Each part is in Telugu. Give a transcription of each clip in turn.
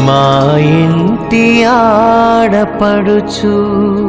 మా ఇంటి ఆడపడుచు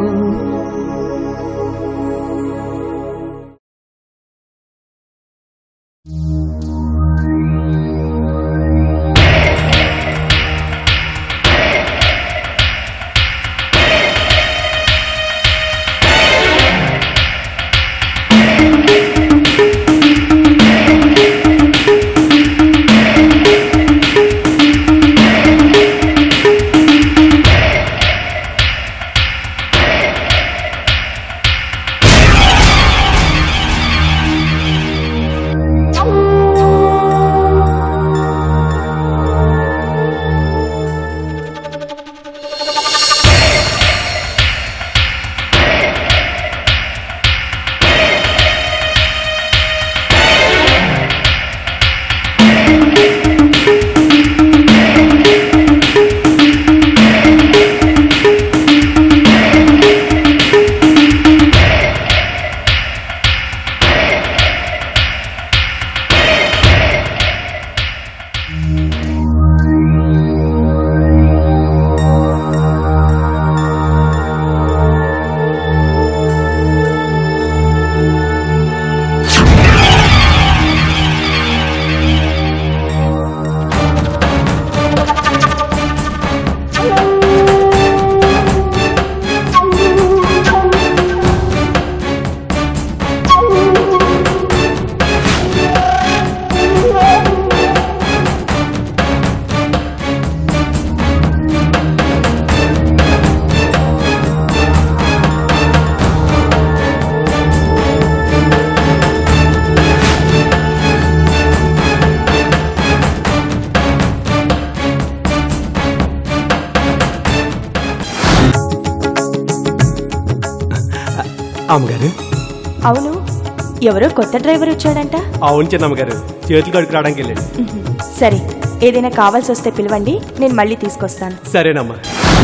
అమ్మగారు అవును ఎవరో కొత్త డ్రైవర్ వచ్చాడంట అవును చిన్నమ్మగారు చేతులు కడుకు రావడానికి వెళ్ళాడు సరే ఏదైనా కావాల్సి వస్తే పిలవండి నేను మళ్ళీ తీసుకొస్తాను సరేనమ్మా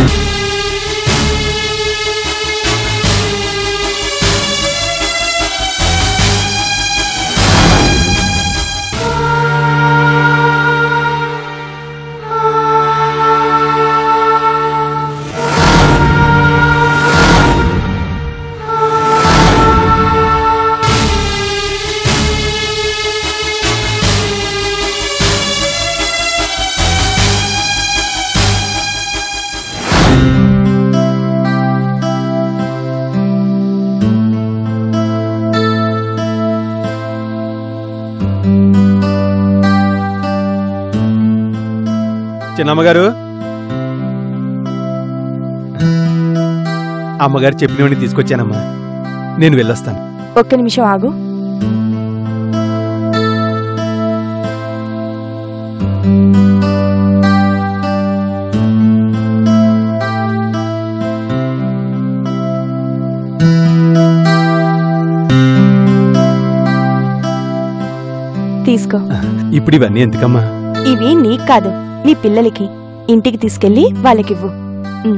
చిన్నమ్మగారు అమ్మగారు చెప్పినవన్నీ తీసుకొచ్చానమ్మా నేను వెళ్ళొస్తాను ఒక్క నిమిషం ఆగు తీసుకో ఇప్పుడు ఇవన్నీ ఎందుకమ్మా ఇవి నీకు కాదు నీ పిల్లలకి ఇంటికి తీసుకెళ్లి వాళ్ళకివ్వు ఉమ్.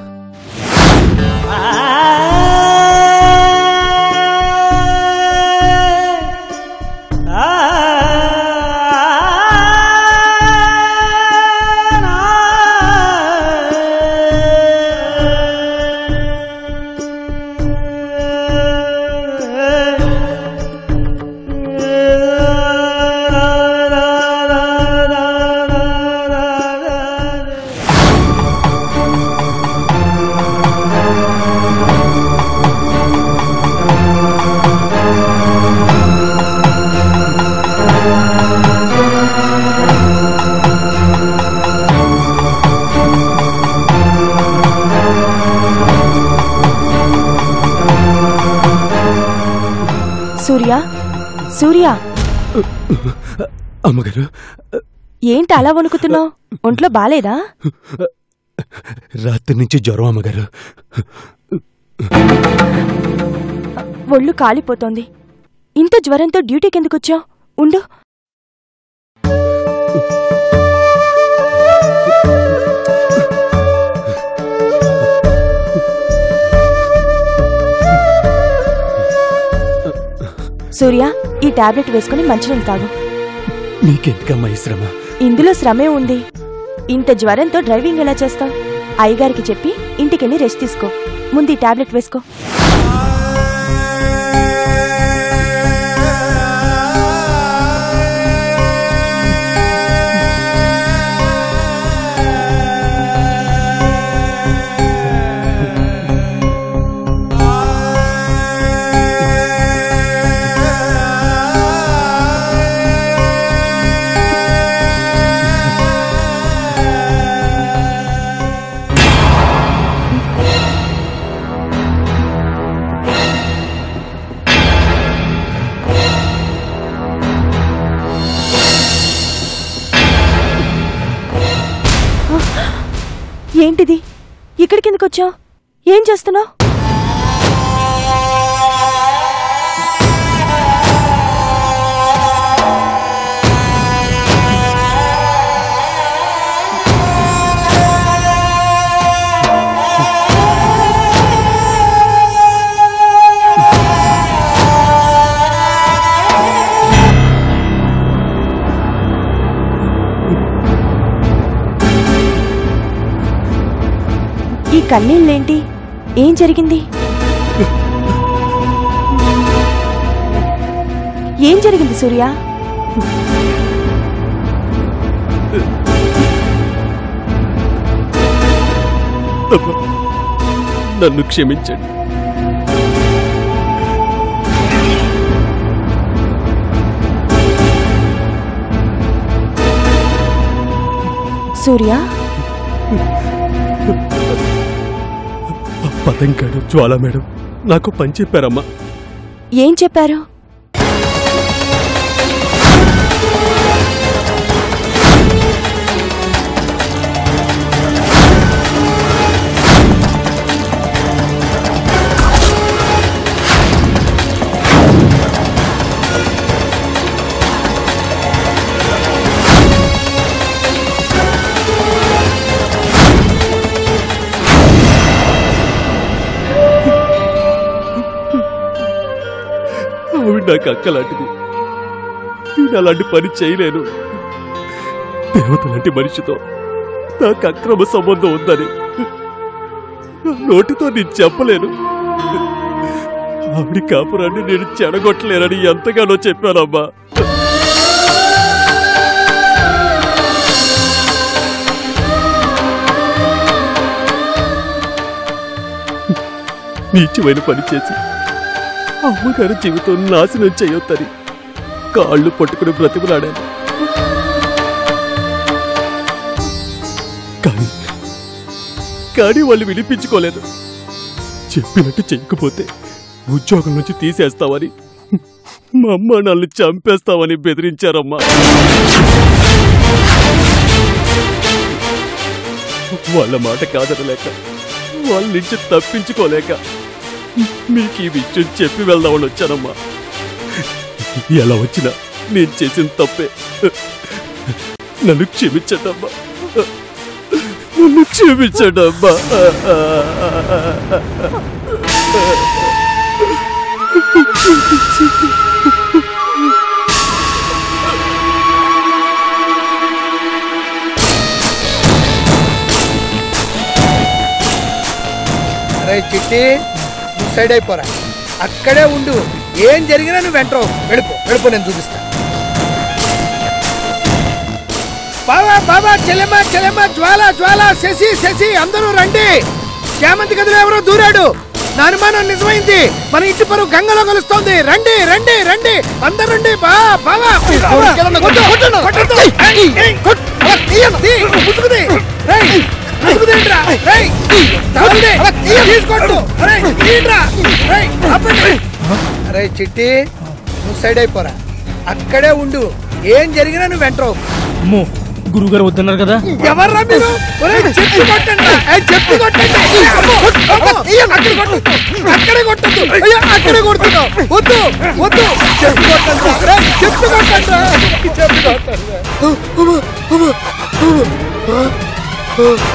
సూర్య సూర్య అమ్మగారు ఏంటి అలా వణుకుతున్నావు ఒంట్లో బాలేదా రాత్రి నుంచి జ్వరం అమ్మగారు ఒళ్ళు కాలిపోతోంది ఇంత జ్వరంతో డ్యూటీకి ఎందుకు వచ్చావు ఉండు సూర్య ఈ టాబ్లెట్ వేసుకుని మంచినీళ్ళు తాగు నీకెందుకమ్మా ఈ శ్రమ ఇందులో శ్రమే ఉంది ఇంత జ్వరంతో డ్రైవింగ్ ఎలా చేస్తావు అయ్యగారికి చెప్పి ఇంటికెళ్ళి రెస్ట్ తీసుకో ముందు ఈ టాబ్లెట్ వేసుకో ఏంటిది ఇక్కడికి ఎందుకు వచ్చావు ఏం చేస్తున్నావు ఈ కన్నీళ్ళేంటి ఏం జరిగింది ఏం జరిగింది సూర్య అమ్మా, నన్ను క్షమించండి సూర్య ఆ పతంగాడు జ్వాల మేడం నాకు పని చెప్పారమ్మా ఏం చెప్పారు ఆవిడ నాకు అక్క లాంటిది నేను అలాంటి పని చేయలేను దేవత లాంటి మనిషితో నాకు అక్రమ సంబంధం ఉందని నా నోటితో నేను చెప్పలేను ఆవిడ కాపురాన్ని నేను చెడగొట్టలేనని ఎంతగానో చెప్పానమ్మా నీచమైన పని చేసి అమ్మగారి జీవితం నాశనం చేయొద్దని కాళ్ళు పట్టుకుని బ్రతిమలాడాను కానీ కానీ వాళ్ళు వినిపించుకోలేదు చెప్పినట్టు చెయ్యకపోతే ఉద్యోగం నుంచి తీసేస్తావని మా అమ్మ నన్ను చంపేస్తావని బెదిరించారమ్మా వాళ్ళ మాట కాదనలేక వాళ్ళ నుంచి తప్పించుకోలేక మీకు ఈ విషయం చెప్పి వెళ్దామని వచ్చానమ్మా ఎలా వచ్చినా నేను చేసిన తప్పే నన్ను క్షమించడమ్మా నన్ను క్షమించడమ్మా అరే చిట్టి నువ్వు సైడ్ అయిపోరా అక్కడే ఉండు ఏం జరిగినా నువ్వు వెంటరావు వెళ్ళిపో వెళ్ళిపో నేను చూపిస్తా బావా బావా చెల్లెమ్మ చెల్లెమ్మ జ్వాల జ్వాల శశి శశి అందరూ రండి చామంతి గదిలో ఎవరో దూరాడు నా అనుమానం నిజమైంది మన ఇంటి పరువు గంగలో కలుస్తోంది రండి రండి రండి అందరు రండి బా బావా కొట్టు, కొట్టొద్దు. ఏయ్, ఏయ్, కొట్టు. అలా తీయను, తీ, ముసుగుది. రేయ్, ముసుగుదేంట్రా? రేయ్, తగులుది. తీసుకొట్టు. రేయ్, తీయండ్రా. రేయ్, ఆపండి. అరే చిట్టి నువ్వు సైడ్ అయిపోరా అక్కడే ఉండు ఏం జరిగినా నువ్వు వెంటరావు అమ్మో గురుగారు వద్దన్నారు కదా ఎవర్రా మీరు ఒరేయ్, చెప్పు కొట్టండి రా. ఏయ్, చెప్పు కొట్టండి అమ్మో, అమ్మో, అక్కడ కొట్టొద్దు. అక్కడే కొట్టద్దు అయ్యో అక్కడే కొడుతున్నావు వద్దు వద్దు చెప్పు కొట్టండి రా. రేయ్, చెప్పు కొట్టండి రా. చెప్పు కొట్టండి రా. అమ్మో, అమ్మో, అమ్మో. ఆ, ఆ.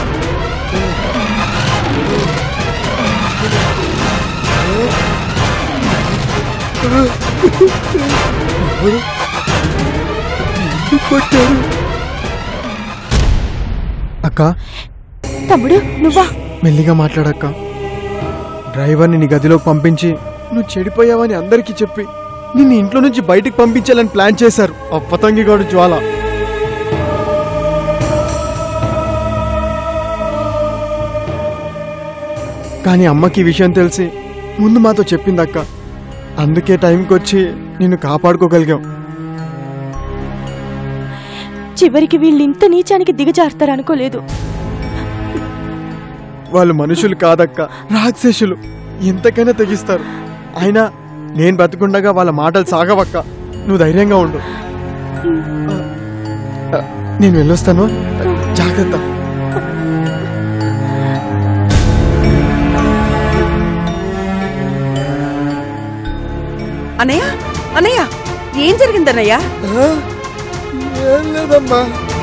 కొట్టారు అక్క తమ్ముడు నువ్వా మెల్లిగా మాట్లాడక్క డ్రైవర్ని నీ గదిలోకి పంపించి నువ్వు చెడిపోయావని అందరికీ చెప్పి నిన్ను ఇంట్లో నుంచి బయటికి పంపించాలని ప్లాన్ చేశారు ఆ పతంగిగాడు జ్వాల కానీ అమ్మకి ఈ విషయం తెలిసి ముందు మాతో చెప్పిందక్క అందుకే టైంకి వచ్చి నిన్ను కాపాడుకోగలిగాం చివరికి వీళ్ళు ఇంత నీచానికి దిగజారుతారనుకోలేదు వాళ్ళు మనుషులు కాదక్క రాక్షసులు ఎంతకైనా తెగిస్తారు అయినా నేను బతుకుండగా వాళ్ళ మాటలు సాగవక్క నువ్వు ధైర్యంగా ఉండు ఆ, నేను వెళ్ళొస్తాను జాగ్రత్త అనయ్య అనయ్య ఏం జరిగిందన్నయ్య ఏం లేదమ్మా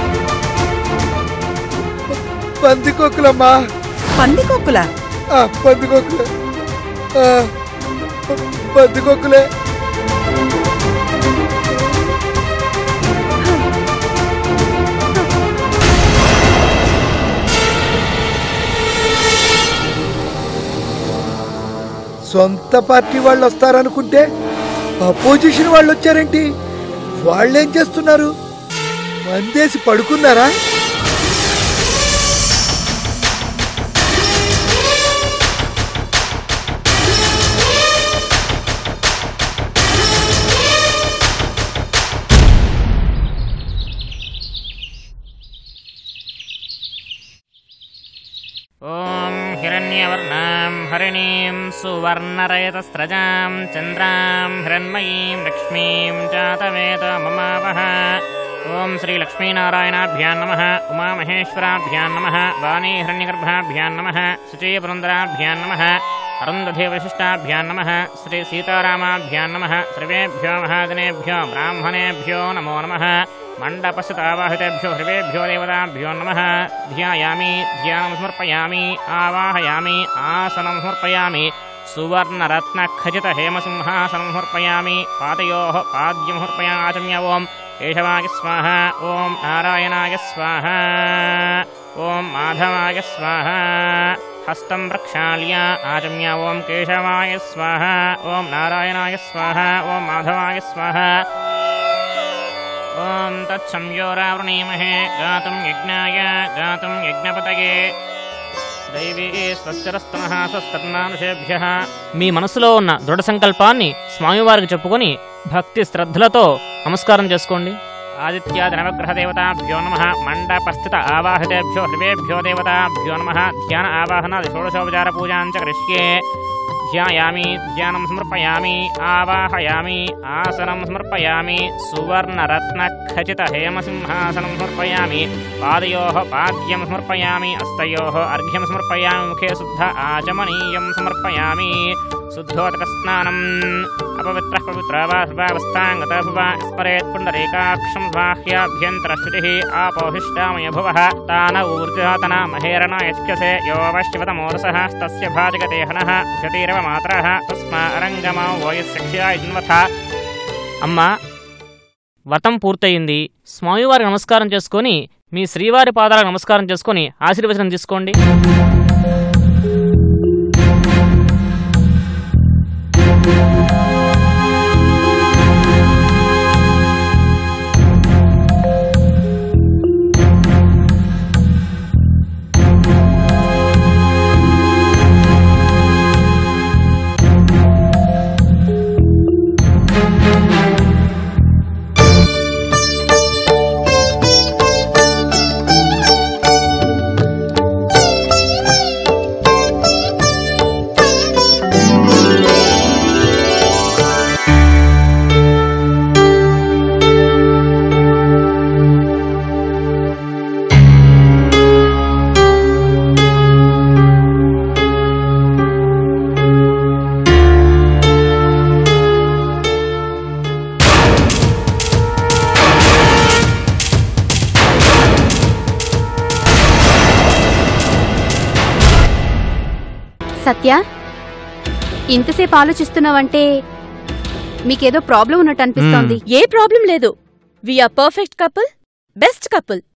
పందికొక్కులమ్మా పందికొక్కుల పందికొక్కులే పందికొక్కులే సొంత పార్టీ వాళ్ళు వస్తారనుకుంటే అపోజిషన్ వాళ్ళు వచ్చారేంటి వాళ్ళేం చేస్తున్నారు మందేసి పడుకున్నారా ॐ हिरण्यवर्णां हरिणीं सुवर्णरयतस्रजां चन्द्रां हिरण्मयीं लक्ष्मीं जातवेदममावह ॐ श्रीलक्ष्मीनारायणाभ्यां नमः उमामहेश्वराभ्यां नमः वाणी हिरण्यगर्भाभ्यां नमः शुचीपुरन्दराभ्यां नमः अरुन्धधेवशिष्टाभ्यां नमः श्रीसीतारामाभ्यां नमः सर्वेभ्यो महाजनेभ्यो ब्राह्मणेभ्यो नमो नमः मण्डपस्थितावाहितेभ्यो सर्वेभ्यो देवताभ्यो नमः ध्यायामि ध्यानं समर्पयामि आवाहयामि आसनं समर्पयामि सुवर्णरत्नखचितहेमसिंहासनं समर्पयामि पादयोः पाद्यं समर्पयामि आचम्य ॐ केशवाय स्वाहा ॐ नारायणाय स्वाहा ॐ माधवाय स्वाहा हस्तं प्रक्षाल्य आचम्य ॐ केशवाय स्वाहा ॐ नारायणाय स्वाहा ॐ माधवाय स्वाहा ॐ तत्संयोरावृणीमहे गातुं यज्ञाय गातुं यज्ञपतये దైవీ స్వస్తిరస్తనః స్వస్తన్మానుషేభ్యః మీ మనసులో ఉన్న దృఢ సంకల్పాన్ని స్వామివారికి చెప్పుకొని భక్తి శ్రద్ధలతో నమస్కారం చేసుకోండి ఆదిత్యాది నవగ్రహ దేవతాభ్యో నమ మండపస్థిత ఆవాహితేభ్యో సర్వేభ్యో దేవతాభ్యో నమ ధ్యాన ఆవాహనాది షోడశోపచార పూజాంచ కరిష్యే ధ్యాయామి ధ్యానం సమర్పయామి ఆవాహయామి ఆసనం సమర్పయామి సువర్ణరత్న ఖచిత హేమసింహాసనం సమర్పయామి పాదయోః పాద్యం సమర్పయామి అస్తయోః అర్ఘ్యం సమర్పయామి ముఖే శుద్ధ ఆచమనీయం సమర్పయామి శుద్ధోదకస్నానం అపవిత్రः పవిత్ర వా సర్వావస్థాంగత భువ స్మరేత్ పుండరీకాక్షం బాహ్యాభ్యంతరశ్రుతిः ఆపోహిష్టామయ భువः తాన ఊర్జాతన మహేరణ యచ్యసే యోవశ్యవతమోరసः తస్య భాజగదేహనः ఉషతీరవ మాత్రः తస్మా అరంగమా వయస్యక్ష్యాయన్వథ అమ్మా వ్రతం పూర్తయింది స్వామివారికి నమస్కారం చేసుకొని మీ శ్రీవారి పాదాలకు నమస్కారం చేసుకొని ఆశీర్వచనం తీసుకోండి సత్య ఇంతసేపు ఆలోచిస్తున్నావంటే మీకేదో ప్రాబ్లం ఉన్నట్టు అనిపిస్తోంది ఏ ప్రాబ్లం లేదు we are perfect couple best couple